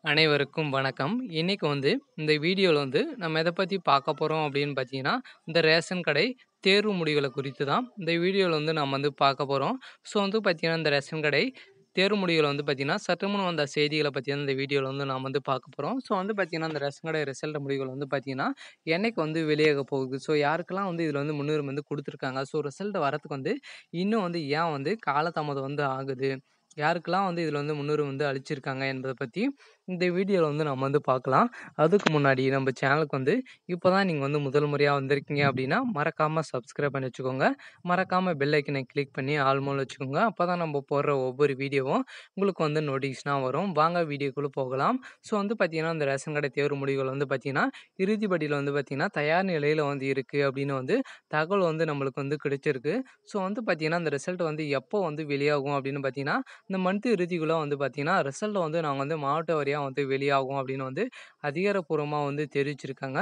அனைவருக்கும் வணக்கம். இன்னைக்கு வந்து இந்த வீடியோல வந்து நம்ம எத பத்தி பார்க்க போறோம் அப்படின்னு பார்த்தீங்கன்னா, இந்த ரேஷன் கடை தேர்வு முடிவுகள குறித்து தான் இந்த வீடியோல வந்து நம்ம வந்து பார்க்க போறோம். ஸோ வந்து பார்த்தீங்கன்னா, இந்த ரேஷன் கடை தேர்வு முடிவுகள வந்து பார்த்தீங்கன்னா, சற்று முன் வந்த செய்திகள பத்தி தான் இந்த வீடியோல வந்து நாம வந்து பார்க்க போறோம். ஸோ வந்து பார்த்தீங்கன்னா, இந்த ரேஷன் கடை ரிசல்ட் முடிவுகள் வந்து பார்த்தீங்கன்னா, என்னைக்கு வந்து வெளியாக போகுது? ஸோ யாருக்கெல்லாம் வந்து இதில வந்து முன்னுரிமை வந்து குடுத்துருக்காங்க? ஸோ ரிசல்ட் வரதுக்கு வந்து இன்னும் வந்து ஏன் வந்து காலதாமதம் வந்து ஆகுது? யாருக்கெல்லாம் வந்து இதில வந்து முன்னுரிமை வந்து அளிச்சிருக்காங்க என்பத பத்தி இந்த வீடியோல வந்து நம்ம வந்து பார்க்கலாம். அதுக்கு முன்னாடி நம்ம சேனலுக்கு வந்து இப்போ தான் நீங்க வந்து முதல் முறையா வந்திருக்கீங்க அப்படின்னா, மறக்காம சப்ஸ்கிரைப் பண்ணி வச்சுக்கோங்க. மறக்காம பெல் ஐக்கனை கிளிக் பண்ணி ஆல் மோட்ல வச்சுக்கோங்க. அப்பதான் நம்ம போடுற ஒவ்வொரு வீடியோவும் உங்களுக்கு வந்து நோட்டிஃபிகேஷனா வரும். வாங்க வீடியோக்குள்ள போகலாம். ஸோ வந்து பார்த்தீங்கன்னா, இந்த ரேஷன் கடை தேர்வு முடிவுகள் வந்து பார்த்தீங்கன்னா, இறுதி பட்டியல் வந்து பார்த்தீங்கன்னா, தயார் நிலையில வந்து இருக்கு அப்படின்னு வந்து தகவல் வந்து நம்மளுக்கு வந்து கிடைச்சிருக்கு. ஸோ வந்து பார்த்தீங்கன்னா, இந்த ரிசல்ட் வந்து எப்போ வந்து வெளியாகும் அப்படின்னு பார்த்தீங்கன்னா, இந்த மந்த் இறுதிக்குள்ள வந்து பார்த்தீங்கன்னா, ரிசல்ட் வந்து நாங்க வந்து மாவட்ட வாரியா வந்து வெளியாகும் அப்படின்னு வந்து அதிகாரப்பூர்வமா வந்து தெரிவிச்சிருக்காங்க.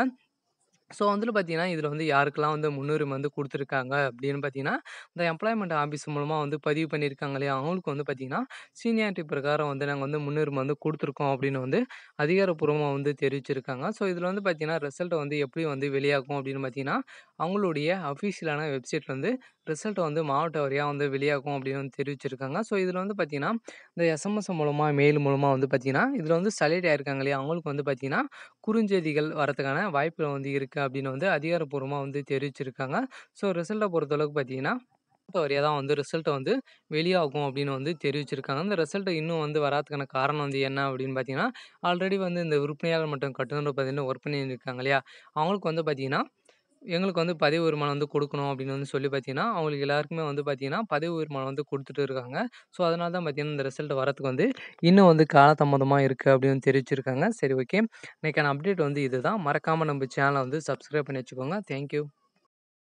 ஸோ வந்துட்டு பார்த்தீங்கன்னா, இதில வந்து யாருக்கெல்லாம் வந்து முன்னுரிமை வந்து குடுத்துருக்காங்க அப்படின்னு பார்த்தீங்கன்னா, இந்த எம்ப்ளாய்மென்ட் ஆஃபீஸ் மூலமா வந்து பதிவு பண்ணியிருக்காங்க இல்லையா? அவங்களுக்கு வந்து பார்த்தீங்கன்னா, சீனியாரிட்டி பிரகாரம் வந்து நாங்க வந்து முன்னுரிமை வந்து குடுத்துருக்கோம் அப்படின்னு வந்து அதிகாரப்பூர்வமா வந்து தெரிவிச்சிருக்காங்க. ஸோ இதில வந்து பார்த்தீங்கன்னா, ரிசல்ட் வந்து எப்படி வந்து வெளியாகும் அப்படின்னு பார்த்தீங்கன்னா, அவங்களுடைய அஃபிஷியலான வெப்சைட்ல வந்து ரிசல்ட் வந்து மாவட்ட வாரியா வந்து வெளியாகும் அப்படின்னு வந்து தெரிவிச்சிருக்காங்க. ஸோ இதில வந்து பார்த்தீங்கன்னா, இந்த எஸ்எம்எஸ் மூலமா, மெயில் மூலமா வந்து பார்த்தீங்கன்னா, இதில வந்து செலக்ட் ஆயிருக்காங்க இல்லையா? அவங்களுக்கு வந்து பார்த்தீங்கன்னா, குறுஞ்செய்திகள் வரதுக்கான வாய்ப்புகள் வந்து இருக்கு அப்படின்னு வந்து அதிகாரப்பூர்வமா வந்து தெரிவிச்சிருக்காங்க. ஸோ ரிசல்ட்ட பொறுத்தளவுக்கு பார்த்தீங்கன்னா, மாவட்ட வாரியா தான் வந்து ரிசல்ட் வந்து வெளியாகும் அப்படின்னு வந்து தெரிவிச்சிருக்காங்க. இந்த ரிசல்ட் இன்னும் வந்து வராதுக்கான காரணம் வந்து என்ன அப்படின்னு பார்த்தீங்கன்னா, ஆல்ரெடி வந்து இந்த விற்பனையாளர் மற்றும் கட்டுநர் பார்த்தீங்கன்னா, ஒர்க் பண்ணியிருக்காங்க இல்லையா? அவங்களுக்கு வந்து பார்த்தீங்கன்னா, எங்களுக்கு வந்து பதவி உயர்மானம் வந்து குடுக்கணும் அப்படின்னு வந்து சொல்லி பார்த்தீங்கன்னா, அவங்களுக்கு எல்லாருக்குமே வந்து பார்த்தீங்கன்னா, பதவி உயர்மானம் வந்து குடுத்துட்டு இருக்காங்க. ஸோ அதனால தான் பார்த்தீங்கன்னா, இந்த ரிசல்ட் வரதுக்கு வந்து இன்னும் வந்து காலதாமதமா இருக்கு அப்படின்னு தெரிவிச்சிருக்காங்க. சரி ஓகே. இன்னைக்கான அப்டேட் வந்து இதுதான். மறக்காம நம்ம சேனல வந்து சப்ஸ்கிரைப் பண்ணி வச்சுக்கோங்க. Thank you.